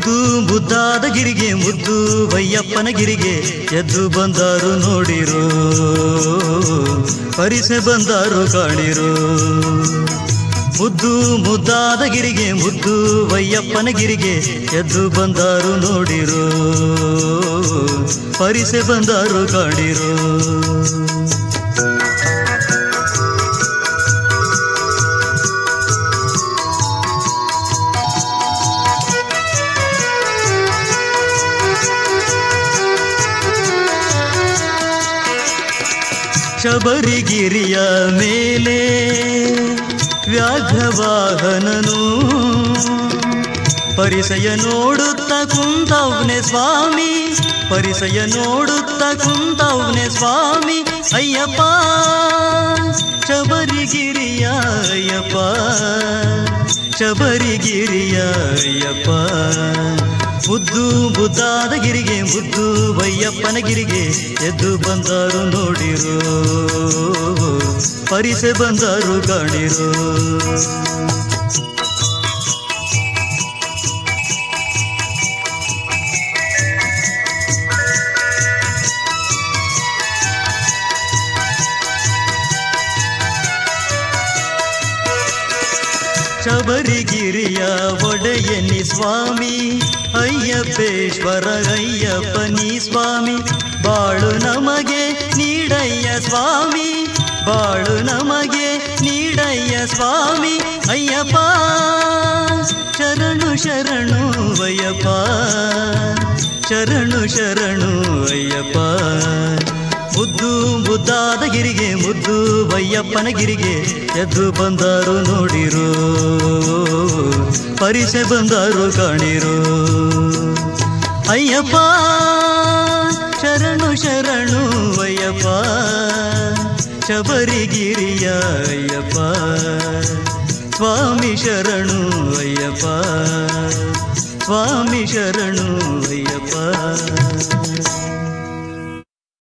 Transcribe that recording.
ಮುದ್ದು ಮುದ್ದಾದ ಗಿರಿಗೆ ಮುದ್ದು ವಯ್ಯಪ್ಪನ ಗಿರಿಗೆ ಎದ್ದು ಬಂದಾರು ನೋಡಿರೋ ಪರಿಸೆ ಬಂದಾರು ಕಾಣಿರೋ ಮುದ್ದು ಮುದ್ದಾದ ಗಿರಿಗೆ ಮುದ್ದು ವಯ್ಯಪ್ಪನ ಗಿರಿಗೆ ಎದ್ದು ಬಂದಾರು ನೋಡಿರೋ ಪರಿಸೆ ಬಂದಾರು ಕಾಣಿರೋ ಶಬರಿಗಿರಿಯ ಮೇಲೆ ವ್ಯಾಘ್ರವಾಹನನು ಪರಿಸಯ ನೋಡುತ್ತ ಕುಂತವ್ನೆ ಸ್ವಾಮಿ ಪರಿಸಯ ನೋಡುತ್ತ ಕುಂತವ್ನೆ ಸ್ವಾಮಿ ಅಯ್ಯಪ್ಪ ಶಬರಿಗಿರಿಯ ಅಯ್ಯಪ್ಪ ಶಬರಿಗಿರಿಯ ಅಯ್ಯಪ್ಪ ಮುದ್ದು ಮುದ್ದಾದ ಗಿರಿಗೆ ಮುದ್ದು ವಯ್ಯಪ್ಪನ ಗಿರಿಗೆ ಎದ್ದು ಬಂದಾರು ನೋಡಿರೋ ಪರಿಸೆ ಬಂದಾರು ಕಾಣಿರೋ ಶಬರಿಗಿರಿಯ ಒಡೆಯನಿ ಸ್ವಾಮಿ ಅಯ್ಯಪ್ಪೇಶ್ವರ ಅಯ್ಯಪ್ಪನಿ ಸ್ವಾಮಿ ಬಾಳು ನಮಗೆ ನೀಡಯ್ಯ ಸ್ವಾಮಿ ಬಾಳು ನಮಗೆ ನೀಡಯ್ಯ ಸ್ವಾಮಿ ಅಯ್ಯಪ್ಪ ಶರಣು ಶರಣು ಅಯ್ಯಪ್ಪ ಶರಣು ಶರಣು ಅಯ್ಯಪ್ಪ ಮುದ್ದು ಮುದ್ದಾದ ಗಿರಿಗೆ ಮುದ್ದು ವಯ್ಯಪ್ಪನ ಗಿರಿಗೆ ಎದ್ದು ಬಂದಾರು ನೋಡಿರೋ ಪರಿಸೆ ಬಂದಾರು ಕಾಣಿರೋ ಅಯ್ಯಪ್ಪ ಶರಣು ಶರಣು ಅಯ್ಯಪ್ಪ ಶಬರಿಗಿರಿಯ ಅಯ್ಯಪ್ಪ ಸ್ವಾಮಿ ಶರಣು